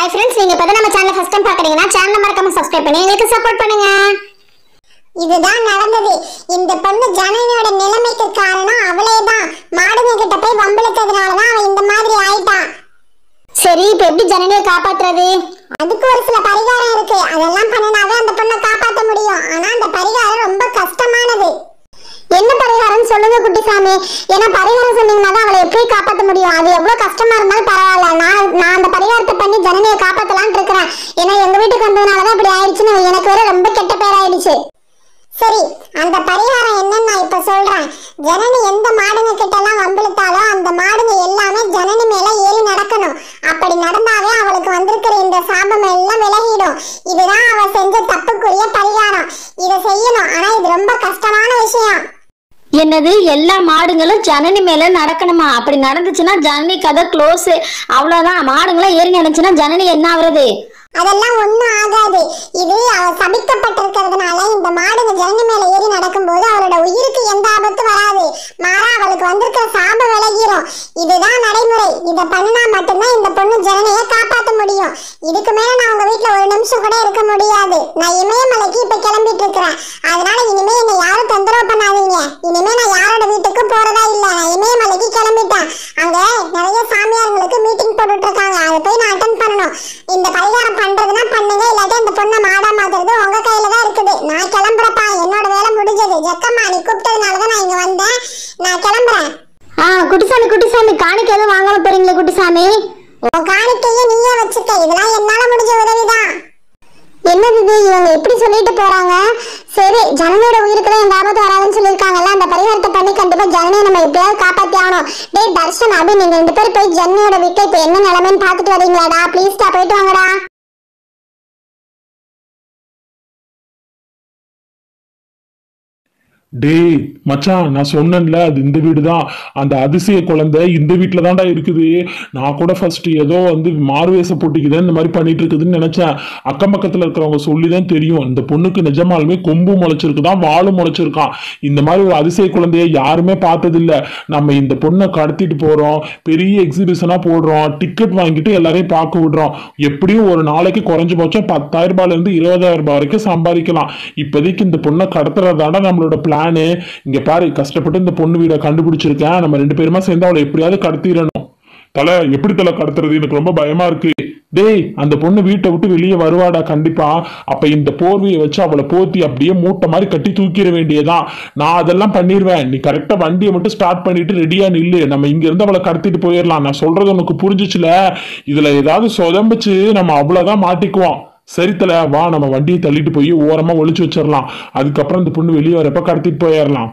Hi friends நீங்க இப்பதான் நம்ம சேனலை ஃபர்ஸ்ட் டைம் பாக்குறீங்கன்னா சேனலை மறக்காம சப்ஸ்கிரைப் பண்ணி எங்களுக்கு சப்போர்ட் பண்ணுங்க இதுதான் நடந்தது இந்த பொண்ணு ஜனனியோட நிலைமைக்கு காரணம் அவளேதான் மாடுங்க கிட்ட போய் வம்பிழுத்ததுனாலதான் அவன் இந்த மாதிரி ஆயிட்டான் சரி இப்ப எப்படி ஜனனியை காப்பாத்துறது அதுக்கு ஒரு சில பரிகாரம் இருக்கு அதெல்லாம் பண்ணினாதான் அந்த பொண்ணை காப்பாத்த முடியும் ஆனா அந்த பரிகாரம் ரொம்ப கஷ்டமானது என்ன பரிகாரம் சொல்லுங்க குட்டிசாமி ஏன்னா பரிகாரம் சொன்னீங்கன்னா தான் அவளை எப்படி காப்பாத்த முடியும் அது எவ்வளவு கஷ்டமா இருந்தாலும் பரவாயில்ல நான் நான் அந்த பரிகாரத்தை பண்ணி ஜனனியை காப்பாத்தலாம்னு இருக்கிறேன் ஏன்னா எங்க வீட்டுக்கு வந்ததுனாலதான் இப்படி ஆயிடுச்சுன்னு எனக்கு வேற ரொம்ப கெட்ட பேராயிடுச்சு சரி அந்த பரிகாரம் என்னன்னு நான் இப்ப சொல்றேன் ஜனனி எந்த மாடுங்க கிட்ட எல்லாம் வம்பிழுத்தாலோ அந்த மாடுங்க எல்லாமே ஜனனி மேல ஏறி நடக்கணும் அப்படி நடந்தாவே அவளுக்கு வந்திருக்கிற இந்த சாபம் எல்லாம் விலகிடும் இதுதான் அவ செஞ்ச தப்புக்குரிய பரிகாரம் இதை செய்யணும் ஆனா இது ரொம்ப கஷ்டமான விஷயம் என்னது எல்லா மாடுங்களும் ஜனனி மேல நடக்கணுமா அப்படி நடந்துச்சுன்னா ஜனனி கதை க்ளோஸ் அவ்வளவுதான் மாடுங்களாம் ஏறி நடந்துச்சுன்னா ஜனனி என்ன ஆகுறது அதெல்லாம் ஒண்ணும் ஆகாது இது அவ சபிக்கப்பட்டிருக்கிறதுனால இந்த மாடுங்க ஜனனி மேல ஏறி நடக்கும்போது அவளோட உயிருக்கு எந்த ஆபத்தும் வராது மாறா அவளுக்கு வந்திருக்கிற சாபம் விலகிரும் இதுதான் நடைமுறை இத பண்ணினா மட்டும்தான் இந்த பொண்ணு ஜனனியை காப்பாத்த முடியும் இதுக்கு மேல நான் உங்க வீட்ல ஒரு நிமிஷம் கூட இருக்க முடியாது நான் இமயமலைக்கு இப்ப கிளம்பிட்டு இருக்கிறேன் அதனால இனிமே என்னை யாரும் தொந்தரவு பண்ணாதீங்க இனிமே நான் யாரோட வீட்டுக்கு போறதா இல்ல நான் இமயமலைக்கு கிளம்பிட்டேன் அங்க நிறைய சாமியார்களுக்கு மீட்டிங் போட்டுட்டு இருக்காங்க அதை போய் நான் அட்டன் பண்ணணும் இந்த பரிகாரம் பண்றதுன்னா பண்ணுங்க இல்லாட்டி அந்த பொண்ணை மாடா மாத்துறது உங்க கையில தான் இருக்குது நான் கிளம்புறப்பா என்னோட வேலை முடிஞ்சது ஜக்கம்மா நீ கூப்பிட்டதுனால தான் நான் இங்க வந்தேன் நான் கிளம்புறேன் ஆ குட்டிசாமி குட்டிசாமி காணிக்கு எதுவும் வாங்காம போறீங்களா குட்டிசாமி உன் காணிக்கையை நீயே வச்சுக்க இதெல்லாம் என்னால முடிஞ்ச உதவிதான் என்னது இது இவங்க எப்படி சொல்லிட்டு போறாங்க சரி ஜனனியோட உயிருக்கு தான் எந்த ஆபத்து வராதுன்னு சொல்லியிருக்காங்கல்ல அந்த பரிகாரத்தை பண்ணி கண்டிப்பா ஜனனியை நம்ம எப்படியாவது காப்பாத்தி ஆகணும் டேய் தர்ஷன் அபி நீங்க ரெண்டு பேரும் போய் ஜனனியோட வீட்டுல இப்ப என்ன நிலைமைன்னு பாத்துட்டு வரீங்களாடா ப்ளீஸ்டா போயிட்டு வாங்கடா டேய் மச்சான் நான் சொன்னேன்ல அது இந்த வீடு தான் அந்த அதிசய குழந்தை இந்த வீட்டில் தான்டா இருக்குது நான் கூட ஃபர்ஸ்ட் ஏதோ வந்து மாறுவேஷ போட்டிக்குதான் இந்த மாதிரி பண்ணிட்டு இருக்குதுன்னு நினைச்சேன் அக்கம் பக்கத்தில் இருக்கிறவங்க சொல்லி தான் தெரியும் இந்த பொண்ணுக்கு நிஜமாலுமே கொம்பு முளைச்சிருக்குதான் வாழும் முளைச்சிருக்கான் இந்த மாதிரி ஒரு அதிசய குழந்தைய யாருமே பார்த்ததில்ல நம்ம இந்த பொண்ணை கடத்திட்டு போறோம் பெரிய எக்ஸிபிஷனா போடுறோம் டிக்கெட் வாங்கிட்டு எல்லாரையும் பார்க்க விடுறோம் எப்படியும் ஒரு நாளைக்கு குறைஞ்சபட்சம் பத்தாயிரம் ரூபாயில இருந்து இருபதாயிரம் ரூபாய் வரைக்கும் சம்பாதிக்கலாம் இப்போதைக்கு இந்த பொண்ணை கடத்துறதாடா நம்மளோட பிளானு இங்க பாரு கஷ்டப்பட்டு இந்த பொண்ணு வீடை கண்டுபிடிச்சிருக்கேன் நம்ம ரெண்டு பேருமா சேர்ந்து அவளை எப்படியாவது கடத்திடணும் தலை எப்படி தலை கடத்துறது எனக்கு ரொம்ப பயமா இருக்கு டேய் அந்த பொண்ணு வீட்டை விட்டு வெளியே வருவாடா கண்டிப்பா அப்ப இந்த போர்வையை வச்சு அவளை போத்தி அப்படியே மூட்டை மாதிரி கட்டி தூக்கிட வேண்டியதான் நான் அதெல்லாம் பண்ணிடுவேன் நீ கரெக்டா வண்டியை மட்டும் ஸ்டார்ட் பண்ணிட்டு ரெடியா நில்லு நம்ம இங்க இருந்து அவளை கடத்திட்டு போயிடலாம் நான் சொல்றது உனக்கு புரிஞ்சுச்சுல இதுல ஏதாவது சொதம்பிச்சு நம்ம அவ்வளவுதான் மாட்டிக்குவோம் சரி தல வா நம்ம வண்டியை தள்ளிட்டு போய் ஓரமா ஒளிச்சு வச்சிடலாம் அதுக்கப்புறம் இந்த பொண்ணு வெளியே வரப்ப கடத்திட்டு போயிடலாம்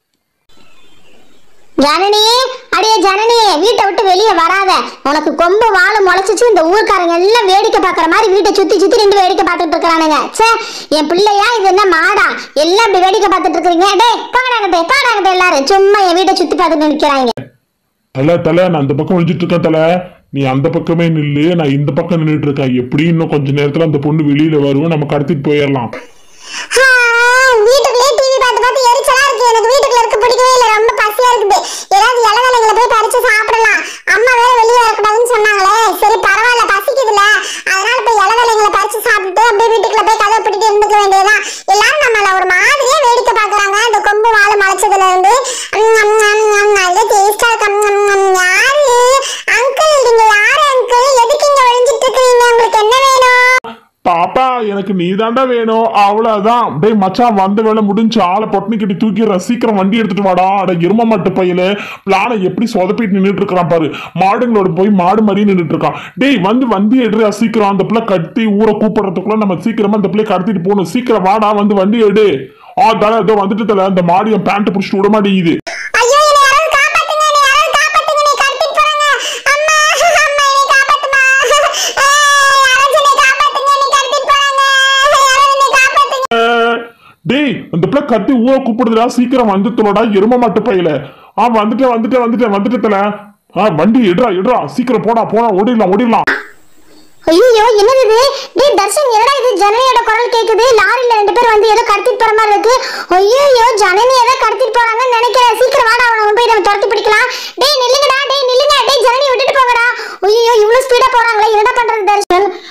ஜனனி அடியே ஜனனி வீட்டை விட்டு வெளியே வராத உனக்கு கொம்பு வாழை முளைச்சிச்சு இந்த ஊர்க்காரங்க எல்லாம் வேடிக்கை பார்க்குற மாதிரி வீட்டை சுத்தி சுத்தி நின்று வேடிக்கை பார்த்துட்டு இருக்கிறானுங்க ச்சே என் பிள்ளையா இது என்ன மாடா எல்லாம் இப்படி வேடிக்கை பார்த்துட்டு இருக்கிறீங்க டேய் போடாங்கட்டே போடாங்கட்டே எல்லாரும் சும்மா என் வீட்டை சுத்தி பார்த்துட்டு நிற்கிறாங்க தல தல நான் அந்த பக்கம் ஒழிஞ்சிட்டு இருக்கேன் தல நீ அந்த பக்கமே நில்லு நான் இந்த பக்கம் நின்றுட்டு இருக்கேன் எப்படி இன்னும் கொஞ்ச நேரத்துல அந்த பொண்ணு வெளியில வரும் நம்ம கடத்திட்டு போயிடலாம் ஆ, வீட்டுக்குள்ளேயே டிவி பார்த்து பார்த்து எரிச்சலா இருக்கு எனக்கு வீட்டுக்குள்ள இருக்க பிடிக்கவே இல்லை ரொம்ப பசியா இருக்குது ஏதாவது இளநிலைகளை போய் பறிச்சு சாப்பிடலாம் அம்மா வேற வெளியே வரக்கூடாதுன்னு சொன்னாங்களே சரி பரவாயில்ல பசிக்குதுல அதனால போய் இளநிலைகளை பறிச்சு சாப்பிட்டு அப்படியே வீட்டுக்குள்ள போய் கதை பிடிட்டு இருந்துக்க வேண்டியதுதான் எல்லாரும் நம்மள ஒரு மாதிரியே வேடிக்கை பார்க்கறாங்க இந்த கொம்பு வாழை முளைச்சதுல இருந்து ம், ம், ம், ம், நல்ல டேஸ்டா இருக்கு ம், ம், ம். யாரு அங்கிள் நீங்க யாரு அங்கிள் எதுக்கு இங்க ஒளிஞ்சிட்டு இருக்கீங்க உங்களுக்கு என்ன வேணும் பாப்பா எனக்கு நீ தாண்டா வேணும் அவ்வளவுதான் டேய் மச்சான் வந்த வேலை முடிஞ்சு ஆளை பொட்டனி கட்டி தூக்கிடுற சீக்கிரம் வண்டி எடுத்துட்டு வாடா அட எரும மாட்டு பையல பிளானை எப்படி சொதப்பிட்டு நின்றுட்டு இருக்கிறான் பாரு மாடுங்களோட போய் மாடு மாதிரி நின்றுட்டு இருக்கான் டேய் வந்து வண்டி எடுறா சீக்கிரம் அந்த பிள்ளை கட்டி ஊரை கூப்பிடுறதுக்குள்ள நம்ம சீக்கிரமா அந்த பிள்ளை கடத்திட்டு போகணும் சீக்கிரம் வாடா வந்து வண்டி எடு ஆ தல இதோ வந்துட்டு தல அந்த மாடு என் பேண்ட் பிடிச்சிட்டு விட மாட்டேங்குது ஐயோ என்னை யாராவது காப்பாத்துங்க என்னை யாராவது காப்பாத்துங்க என்னை கடத்திட்டு போறாங்க அம்மா அம்மா என்னை காப்பாத்துமா ஏய், யாராச்சும் என்னை காப்பாத்துங்க என்னை கடத்திட்டு போறாங்க யாராவது என்னை காப்பாத்துங்க டேய் அந்த பிள்ளை கத்தி ஊரை கூப்பிடுதுடா சீக்கிரம் வந்து தொலைடா எரும மாட்டு பையல ஆ வந்துட்டேன் வந்துட்டேன் வந்துட்டேன் வந்துட்டு தல ஆ வண்டி எடுறா எடுறா சீக்கிரம் போடா போடா ஓடிடலாம் ஓடிடலாம் ஐயோ என்னது இது டேய் தர்ஷன் என்னடா இது ஜனனியோட குரல் கேக்குது லாரில ரெண்டு பேர் வந்து ஏதோ கடத்திட்டு போற மாதிரி இருக்கு ஐயோ ஜனனி ஏதோ கடத்திட்டு போறாங்கன்னு நினைக்கிறேன் சீக்கிரம் வாடா அவனை போய் நம்ம துரத்தி பிடிக்கலாம் டேய் நில்லுங்கடா டேய் நில்லுங்க டேய் ஜனனி விட்டுட்டு போங்கடா ஐயோ இவ்வளவு ஸ்பீடா போறாங்களே என்னடா பண்றது தர்ஷன்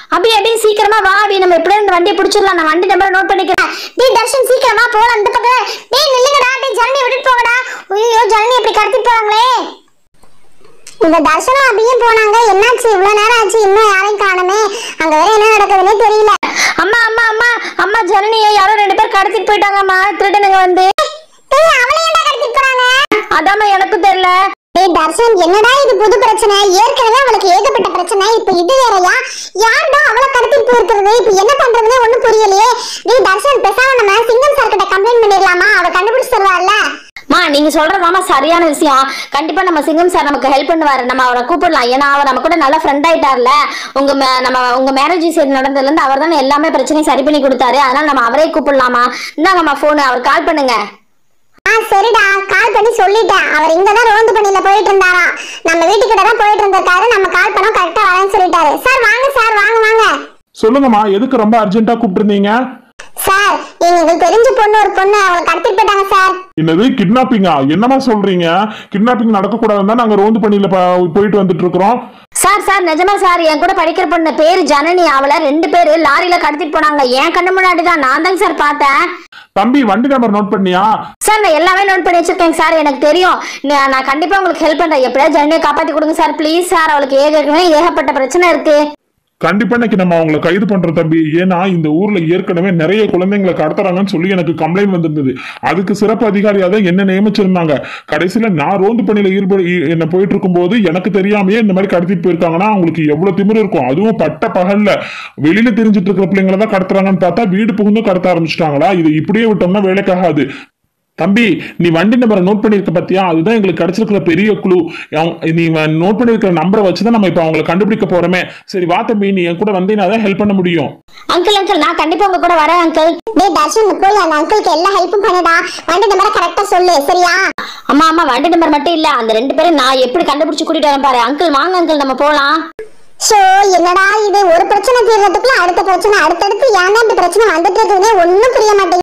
அபி அபி சீக்கிரமா வா அபி நம்ம எப்படியும் இந்த வண்டியை பிடிச்சிடலாம் நான் வண்டி நம்பரை நோட் பண்ணிக்கிறேன் டேய் தர்ஷன் சீக்கிரமா போலாம் அந்த பக்கம் டேய் நில்லுங்கடா டேய் ஜனனி விட்டுட்டு போங்கடா ஐயோ ஜனனி இப்படி கடத்தி போறாங்களே இந்த தர்ஷனம் அப்படியும் போனாங்க என்னாச்சு இவ்வளவு நேரம் ஆச்சு இன்னும் யாரையும் காணுமே அங்க வேற என்ன நடக்குதுன்னே தெரியல அம்மா அம்மா அம்மா அம்மா ஜனனியை யாரோ ரெண்டு பேர் கடத்திட்டு போயிட்டாங்கம்மா திருடனுங்க வந்து டேய் அவளை ஏன்டா கடத்திட்டு போறாங்க அதாம்மா எனக்கும் தெரியல டேய் தர்ஷன் என்னடா இது புது பிரச்சனை ஏற்கனவே அவளுக்கு ஏகப்பட்ட பிரச்சனை இப்ப இது வேறயா யார்டா அவளை கடத்திட்டு போயிருக்கிறது இப்ப என்ன பண்றதுன்னே ஒண்ணும் புரியலையே டேய் தர்ஷன் பேசாம நம்ம சிங்கம் சார் கிட்ட கம்ப்ளைண்ட் பண்ணிடலாமா அவ கண்டுபிடிச்சு தருவாள்ல மா நீங்க சொல்றதாமா சரியான விஷயம் கண்டிப்பா நம்ம சிங்கம் சார் நமக்கு ஹெல்ப் பண்ணுவாரு நம்ம அவரை கூப்பிடலாம் ஏன்னா அவர் நம்ம கூட நல்ல ஃப்ரெண்ட் ஆயிட்டார்ல உங்க மே- நம்ம உங்க மேரேஜ் சைடு நடந்ததுல இருந்து அவர் தான் எல்லாமே பிரச்சனையும் சரி பண்ணி கொடுத்தாரு அதனால நம்ம அவரே கூப்பிடலாமா இந்தாங்கம்மா போன் அவர் கால் பண்ணுங்க ஆ சரிடா கால் பண்ணி சொல்லிட்டேன் அவர் இங்க தான் ரோந்து பண்ணில போயிட்டு இருந்தாராம் நம்ம வீட்டுக்கிட்ட தான் போயிட்டு இருந்திருக்காரு நம்ம கால் பண்ணோம் கரெக்டா வரேன்னு சொல்லிட்டாரு சார் வாங்க சார் வாங்க வாங்க சொல்லுங்கம்மா எதுக்கு ரொம்ப அர்ஜென்ட்டா கூப்பிட்டுருந்தீங்க சார் எங்களுக்கு தெரிஞ்ச பொண்ணு ஒரு பொண்ணு அவளை கடத்திட்டு போயிட்டாங்க சார் என்னது கிட்னாப்பிங்கா என்னமா சொல்றீங்க கிட்னாப்பிங் நடக்கக்கூடாதுன்னு தான் நாங்க ரோந்து பண்ணியில ப- போயிட்டு வந்துட்டு இருக்கிறோம் சார் சார் நிஜமா சார் என் கூட படிக்கிற பொண்ணு பேரு ஜனனி அவளை ரெண்டு பேரு லாரியில கடத்திட்டு போனாங்க என் கண்ணு முன்னாடி தான் நான் தாங்க சார் பார்த்தேன் தம்பி வண்டி நம்பர் நோட் பண்ணியா சார் நான் எல்லாமே நோட் பண்ணி வச்சிருக்கேன் சார் எனக்கு தெரியும் நான் நான் கண்டிப்பா உங்களுக்கு ஹெல்ப் பண்றேன் எப்படியாவது ஜனனியை காப்பாத்தி கொடுங்க சார் ப்ளீஸ் சார் அவளுக்கு ஏற்கனவே ஏகப்பட்ட பிரச்சனை இருக்கு கண்டிப்பா இன்னைக்கு நம்ம அவங்கள கைது பண்றோம் தம்பி ஏன்னா இந்த ஊர்ல ஏற்கனவே நிறைய குழந்தைங்களை கடத்துறாங்கன்னு சொல்லி எனக்கு கம்ப்ளைண்ட் வந்திருந்தது அதுக்கு சிறப்பு அதிகாரியா தான் என்ன நியமிச்சிருந்தாங்க கடைசியில நான் ரோந்து பணியில ஈடுபட ஈ- என்ன போயிட்டு இருக்கும்போது எனக்கு தெரியாமயே இந்த மாதிரி கடத்திட்டு போயிருக்காங்கன்னா அவங்களுக்கு எவ்வளவு திமிரு இருக்கும் அதுவும் பட்ட பகல்ல வெளியில தெரிஞ்சிட்டு இருக்கிற பிள்ளைங்களை தான் கடத்துறாங்கன்னு பார்த்தா வீடு புகுந்து கடத்த ஆரம்பிச்சிட்டாங்களா இது இப்படியே விட்டோம்னா வேலைக்காகாது தம்பி நீ வண்டி நம்பரை நோட் பண்ணிருக்க பத்தியா அதுதான் எங்களுக்கு கிடைச்சிருக்கிற பெரிய குழு நீ நோட் பண்ணிருக்கிற நம்பரை வச்சுதான் நம்ம இப்ப அவங்களை கண்டுபிடிக்க போறோமே சரி வா தம்பி நீ என் கூட வந்தீங்கன்னா தான் ஹெல்ப் பண்ண முடியும் அங்கிள் அங்கிள் நான் கண்டிப்பா உங்க கூட வரேன் அங்கிள் டேய் தர்ஷன் போய் அந்த அங்கிளுக்கு எல்லா ஹெல்ப்பும் பண்ணுடா வண்டி நம்பரை கரெக்டா சொல்லு சரியா அம்மா அம்மா வண்டி நம்பர் மட்டும் இல்ல அந்த ரெண்டு பேரும் நான் எப்படி கண்டுபிடிச்சு கூட்டிட்டு வரேன் பாரு அங்கிள் வாங்க அங்கிள் நம்ம போலாம் ஷோ என்னடா இது ஒரு பிரச்சனை தீர்றதுக்குள்ள அடுத்த பிரச்சனை அடுத்தடுத்து ஏன் இப்படி பிரச்சனை வந்துட்டு இருக்குதுன்னே ஒண்ணும் புரிய மாட்டேங்குது